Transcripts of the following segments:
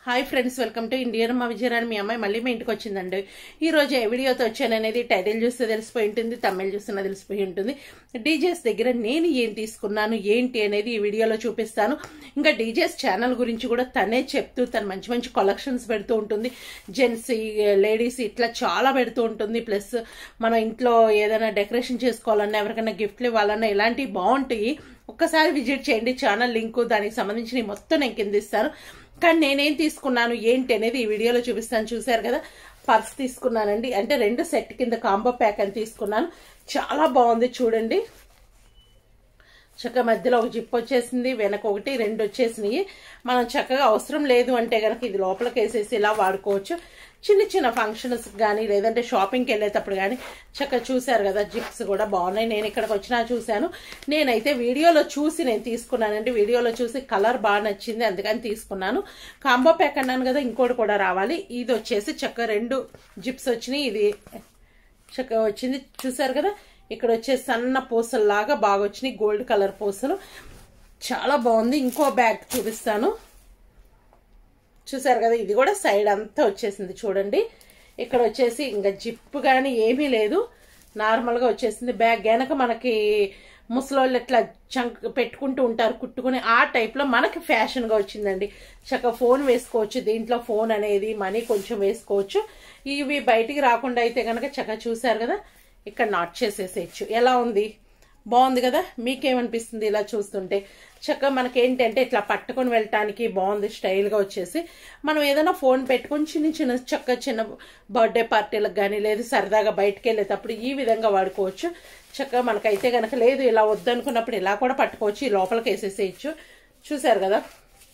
hi friends welcome to Indian మా విజయరాణి మీ అమ్మాయి మళ్ళీ మా ఇంటికి వచ్చిందండి ఈ రోజు ఏ వీడియోతో వచ్చాననేది టైటిల్ చూస్తే తెలిసిపోయి ఉంటుంది తమిళ చూస్తున్నా తెలిసిపోయి ఉంటుంది డీజేస్ దగ్గర నేను ఏం తీసుకున్నాను ఏంటి అనేది ఈ వీడియోలో చూపిస్తాను ఇంకా డీజేస్ ఛానల్ గురించి కూడా తనే చెప్తూ తను మంచి మంచి కలెక్షన్స్ పెడుతూ ఉంటుంది జెంట్స్ లేడీస్ ఇట్లా చాలా పెడుతూ ఉంటుంది ప్లస్ మన ఇంట్లో ఏదైనా డెకరేషన్ చేసుకోవాలన్నా ఎవరికైనా గిఫ్ట్లు ఇవ్వాలన్నా ఇలాంటివి బాగుంటాయి ఒక్కసారి విజిట్ చేయండి ఛానల్ లింక్ దానికి సంబంధించిన మొత్తం నేను కింద ఇస్తాను కానీ నేనేం తీసుకున్నాను ఏంటి అనేది ఈ వీడియోలో చూపిస్తాను చూసారు కదా పర్స్ తీసుకున్నానండి అంటే రెండు సెట్ కింద కాంబో ప్యాక్ అని తీసుకున్నాను చాలా బాగుంది చూడండి చక్కగా మధ్యలో ఒక జిప్ వచ్చేసింది వెనక ఒకటి రెండు వచ్చేసినాయి మనం చక్కగా అవసరం లేదు అంటే కనుక ఇది లోపలికి వేసేసి ఇలా వాడుకోవచ్చు చిన్న చిన్న ఫంక్షన్స్ కానీ లేదంటే షాపింగ్కి వెళ్ళేటప్పుడు కానీ చక్కగా చూశారు కదా జిప్స్ కూడా బాగున్నాయి నేను ఇక్కడికి వచ్చినా చూశాను నేనైతే వీడియోలో చూసి నేను తీసుకున్నానండి వీడియోలో చూసి కలర్ బాగా నచ్చింది అందుకని తీసుకున్నాను కాంబో ప్యాక్ అన్నాను కదా ఇంకోటి కూడా రావాలి ఇది వచ్చేసి చక్కగా రెండు జిప్స్ వచ్చినాయి ఇది చక్కగా వచ్చింది చూసారు కదా ఇక్కడ వచ్చే సన్న పూసల్లాగా బాగా వచ్చినాయి గోల్డ్ కలర్ పూసలు చాలా బాగుంది ఇంకో బ్యాగ్ చూపిస్తాను చూసారు కదా ఇది కూడా సైడ్ అంతా వచ్చేసింది చూడండి ఇక్కడ వచ్చేసి ఇంకా జిప్ కానీ ఏమీ లేదు నార్మల్గా వచ్చేసింది బ్యాగ్ వెనక మనకి ముసలోళ్ళు ఇట్లా చంక్ పెట్టుకుంటూ ఉంటారు కుట్టుకుని ఆ టైప్లో మనకి ఫ్యాషన్గా వచ్చిందండి చక్కగా ఫోన్ వేసుకోవచ్చు దీంట్లో ఫోన్ అనేది మనీ కొంచెం వేసుకోవచ్చు ఇవి బయటికి రాకుండా అయితే కనుక చక్కగా చూసారు కదా ఇక్కడ నాట్ చేసేసేయచ్చు ఎలా ఉంది బాగుంది కదా మీకేమనిపిస్తుంది ఇలా చూస్తుంటే చక్కగా మనకి ఏంటంటే ఇట్లా పట్టుకొని వెళ్ళటానికి బాగుంది స్టైల్గా వచ్చేసి మనం ఏదైనా ఫోన్ పెట్టుకొని చిన్న చిన్న చక్క చిన్న బర్త్డే పార్టీలకు కానీ లేదు సరదాగా బయటకు వెళ్ళేటప్పుడు ఈ విధంగా వాడుకోవచ్చు చక్కగా మనకైతే కనుక లేదు ఇలా వద్దనుకున్నప్పుడు ఇలా కూడా పట్టుకోవచ్చు ఈ లోపలికి వేసేసేయచ్చు చూసారు కదా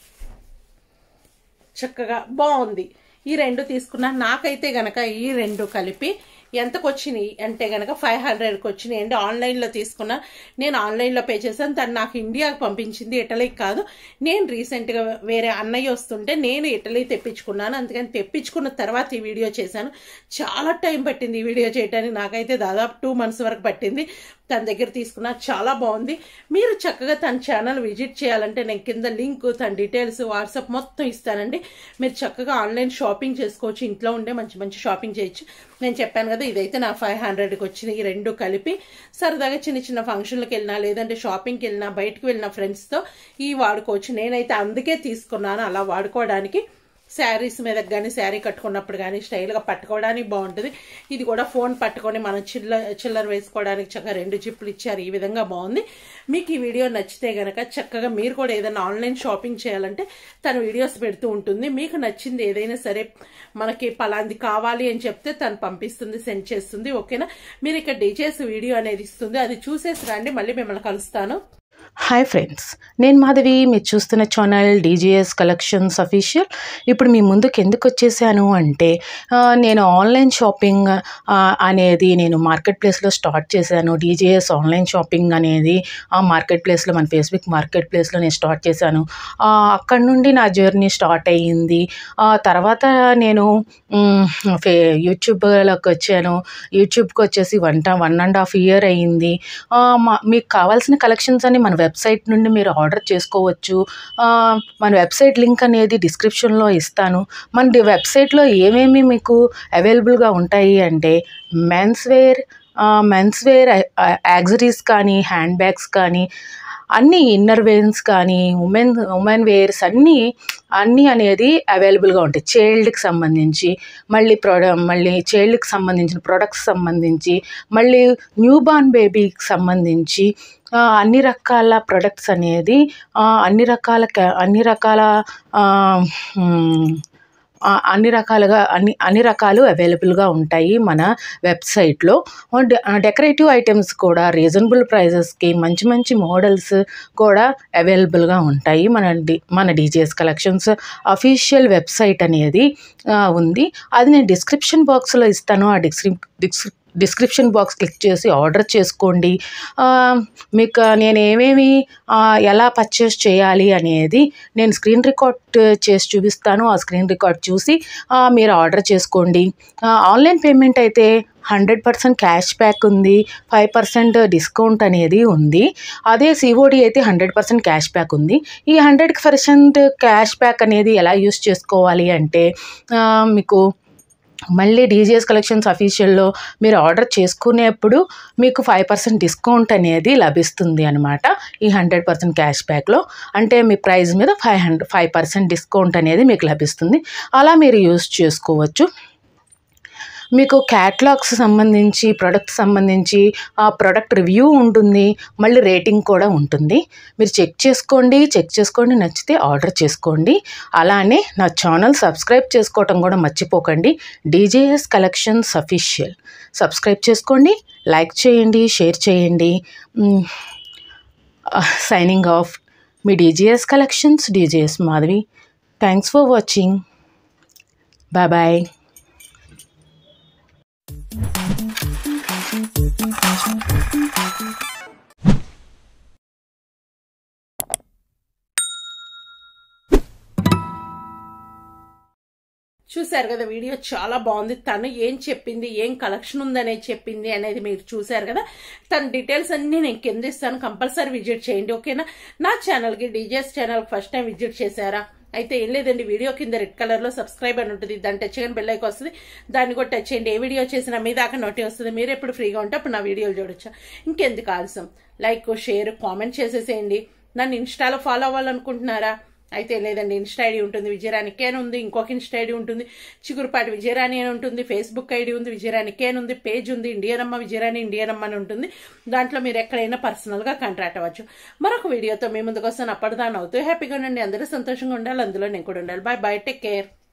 చక్కగా బాగుంది ఈ రెండు తీసుకున్నా నాకైతే గనక ఈ రెండు కలిపి ఎంతకు వచ్చినాయి అంటే గనక ఫైవ్ హండ్రెడ్కి వచ్చినాయి అండి ఆన్లైన్లో తీసుకున్నా నేను ఆన్లైన్లో పే చేశాను తను నాకు ఇండియాకి పంపించింది ఇటలీకి కాదు నేను రీసెంట్గా వేరే అన్నయ్య వస్తుంటే నేను ఇటలీ తెప్పించుకున్నాను అందుకని తెప్పించుకున్న తర్వాత ఈ వీడియో చేశాను చాలా టైం పట్టింది ఈ వీడియో చేయడానికి నాకైతే దాదాపు టూ మంత్స్ వరకు పట్టింది తన దగ్గర తీసుకున్నా చాలా బాగుంది మీరు చక్కగా తన ఛానల్ విజిట్ చేయాలంటే నేను కింద లింక్ తన డీటెయిల్స్ వాట్సాప్ మొత్తం ఇస్తానండి మీరు చక్కగా ఆన్లైన్ షాపింగ్ చేసుకోవచ్చు ఇంట్లో ఉండే మంచి మంచి షాపింగ్ చేయొచ్చు నేను చెప్పాను కదా ఇదైతే నా ఫైవ్ హండ్రెడ్కి వచ్చిన ఈ రెండు కలిపి సరదాగా చిన్న చిన్న ఫంక్షన్లకు వెళ్ళినా లేదంటే షాపింగ్కి వెళ్ళినా బయటకు వెళ్ళిన ఫ్రెండ్స్తో ఈ వాడుకోవచ్చు నేనైతే అందుకే తీసుకున్నాను అలా వాడుకోవడానికి శారీస్ మీద కానీ శారీ కట్టుకున్నప్పుడు కానీ స్టైల్గా పట్టుకోవడానికి బాగుంటుంది ఇది కూడా ఫోన్ పట్టుకొని మనం చిల్ల చిల్లర వేసుకోవడానికి చక్కగా రెండు జిప్పులు ఇచ్చారు ఈ విధంగా బాగుంది మీకు ఈ వీడియో నచ్చితే గనక చక్కగా మీరు కూడా ఏదైనా ఆన్లైన్ షాపింగ్ చేయాలంటే తను వీడియోస్ పెడుతూ ఉంటుంది మీకు నచ్చింది ఏదైనా సరే మనకి పలాంది కావాలి అని చెప్తే తను పంపిస్తుంది సెండ్ చేస్తుంది ఓకేనా మీరు ఇక్కడ డీజేస్ వీడియో అనేది ఇస్తుంది అది చూసేసి రండి మళ్ళీ మిమ్మల్ని కలుస్తాను హాయ్ ఫ్రెండ్స్ నేను మాధవి మీరు చూస్తున్న ఛానల్ డీజీఎస్ కలెక్షన్స్ అఫీషియల్ ఇప్పుడు మీ ముందుకు ఎందుకు వచ్చేసాను అంటే ఆ, నేను ఆన్లైన్ షాపింగ్ ఆ, అనేది నేను మార్కెట్ ప్లేస్లో స్టార్ట్ చేశాను డీజీఎస్ ఆన్లైన్ షాపింగ్ అనేది ఆ మార్కెట్ ప్లేస్లో మన ఫేస్బుక్ మార్కెట్ ప్లేస్లో నేను స్టార్ట్ చేశాను ఆ, అక్కడ నుండి నా జర్నీ స్టార్ట్ అయ్యింది ఆ తర్వాత నేను మ్, ఫే యూట్యూబ్లోకి వచ్చాను యూట్యూబ్కి వచ్చేసి one one and half year అయ్యింది ఆ, మా- మీకు కావాల్సిన కలెక్షన్స్ అన్ని మన వెబ్సైట్ నుండి మీరు ఆర్డర్ చేసుకోవచ్చు ఆ, మన వెబ్సైట్ లింక్ అనేది డిస్క్రిప్షన్లో ఇస్తాను మన డి- వెబ్సైట్లో ఏమేమి మీకు అవైలబుల్గా ఉంటాయి అంటే men's wear men's wear accessories కానీ హ్యాండ్ బ్యాగ్స్ కానీ అన్ని ఇన్నర్ వేర్స్ కానీ ఉమెన్ ఉమెన్ వేర్స్ అన్నీ అన్నీ అనేది అవైలబుల్గా ఉంటాయి చైల్డ్కి సంబంధించి మళ్ళీ ప్రొడ మళ్ళీ చైల్డ్కి సంబంధించిన ప్రొడక్ట్స్ సంబంధించి మళ్ళీ న్యూ బార్న్ బేబీకి సంబంధించి ఆ, అన్ని రకాల ప్రొడక్ట్స్ అనేది ఆ, అన్ని రకాల క- అన్ని రకాల ఆ, మ్, ఆ, అన్ని రకాలుగా అన్ని అన్ని రకాలు అవైలబుల్గా ఉంటాయి మన వెబ్సైట్లో డె- డెకరేటివ్ ఐటమ్స్ కూడా రీజనబుల్ ప్రైజెస్కి మంచి మంచి మోడల్స్ కూడా అవైలబుల్గా ఉంటాయి మన డి మన డీజేఎస్ కలెక్షన్స్ అఫీషియల్ వెబ్సైట్ అనేది ఆ, ఉంది అది నేను డిస్క్రిప్షన్ బాక్స్లో ఇస్తాను ఆ డిస్క్రి డిస్క్రి డిస్క్రిప్షన్ బాక్స్ క్లిక్ చేసి ఆర్డర్ చేసుకోండి ఆ, మీకు నేను ఏమేమి ఆ, ఎలా పర్చేస్ చేయాలి అనేది నేను స్క్రీన్ రికార్డ్ చేసి చూపిస్తాను ఆ స్క్రీన్ రికార్డ్ చూసి ఆ, మీరు ఆర్డర్ చేసుకోండి ఆ, ఆన్లైన్ పేమెంట్ అయితే హండ్రెడ్ పర్సెంట్ క్యాష్ బ్యాక్ ఉంది ఫైవ్ పర్సెంట్ డిస్కౌంట్ అనేది ఉంది అదే సిఓడి అయితే హండ్రెడ్ పర్సెంట్ క్యాష్ బ్యాక్ ఉంది ఈ హండ్రెడ్ పర్సెంట్ క్యాష్ బ్యాక్ అనేది ఎలా యూస్ చేసుకోవాలి అంటే ఆ, మీకు మళ్ళీ డీజీఎస్ కలెక్షన్స్ అఫీషియల్లో మీరు ఆర్డర్ చేసుకునేప్పుడు మీకు ఫైవ్ పర్సెంట్ డిస్కౌంట్ అనేది లభిస్తుంది అనమాట ఈ హండ్రెడ్ పర్సెంట్ క్యాష్ బ్యాక్లో అంటే మీ ప్రైస్ మీద five hundred five percent discount అనేది మీకు లభిస్తుంది అలా మీరు యూస్ చేసుకోవచ్చు మీకు క్యాటలాగ్స్ సంబంధించి ప్రొడక్ట్ సంబంధించి ఆ ప్రొడక్ట్ రివ్యూ ఉంటుంది మళ్ళీ రేటింగ్ కూడా ఉంటుంది మీరు చెక్ చేసుకోండి చెక్ చేసుకోండి నచ్చితే ఆర్డర్ చేసుకోండి అలానే నా ఛానల్ సబ్స్క్రైబ్ చేసుకోవటం కూడా మర్చిపోకండి డీజేఎస్ కలెక్షన్స్ అఫీషియల్ సబ్స్క్రైబ్ చేసుకోండి లైక్ చేయండి షేర్ చేయండి సైనింగ్ ఆఫ్ మీ DJS collections DJS Madhavi thanks for watching bye bye చూశారు కదా వీడియో చాలా బాగుంది తను ఏం చెప్పింది ఏం కలెక్షన్ ఉందనేది చెప్పింది అనేది మీరు చూశారు కదా తన డీటెయిల్స్ అన్ని నేను కింద ఇస్తాను కంపల్సరీ విజిట్ చేయండి ఓకేనా నా ఛానల్కి DJS channel first time visit చేశారా అయితే ఏం లేదండి వీడియో కింద రెడ్ కలర్ లో సబ్స్క్రైబ్ అని ఉంటుంది దాన్ని టచ్ చేయని బెల్ ఐకాన్ వస్తుంది దాన్ని కూడా టచ్ చేయండి ఏ వీడియో చేసినా మీ దాకా నోటి వస్తుంది మీరు ఎప్పుడు ఫ్రీగా ఉంటే అప్పుడు నా వీడియోలు చూడొచ్చు ఇంకెందుకు ఆలస్యం లైక్ షేర్ కామెంట్ చేసేసేయండి నన్ను ఇన్స్టాలో ఫాలో అవ్వాలనుకుంటున్నారా అయితే లేదండి ఇన్స్టా ఐడి ఉంటుంది విజయరాణి కేన్ ఉంది ఇంకొక ఇన్స్టా ఐడి ఉంటుంది చిగురుపాటి విజయరాణి అని ఉంటుంది ఫేస్బుక్ ఐడి ఉంది విజయరాణి కేన్ ఉంది పేజ్ ఉంది ఇండియన్ అమ్మ విజయరాణి ఇండియన్ అమ్మ అని ఉంటుంది దాంట్లో మీరు ఎక్కడైనా పర్సనల్గా కాంటాక్ట్ అవ్వచ్చు మరొక వీడియోతో మీ ముందుకు వస్తాను అప్పటిదాని అవుతూ హ్యాపీగా ఉండండి అందరూ సంతోషంగా ఉండాలి అందులో నేను కూడా ఉండాలి బాయ్ బాయ్ టేక్ కేర్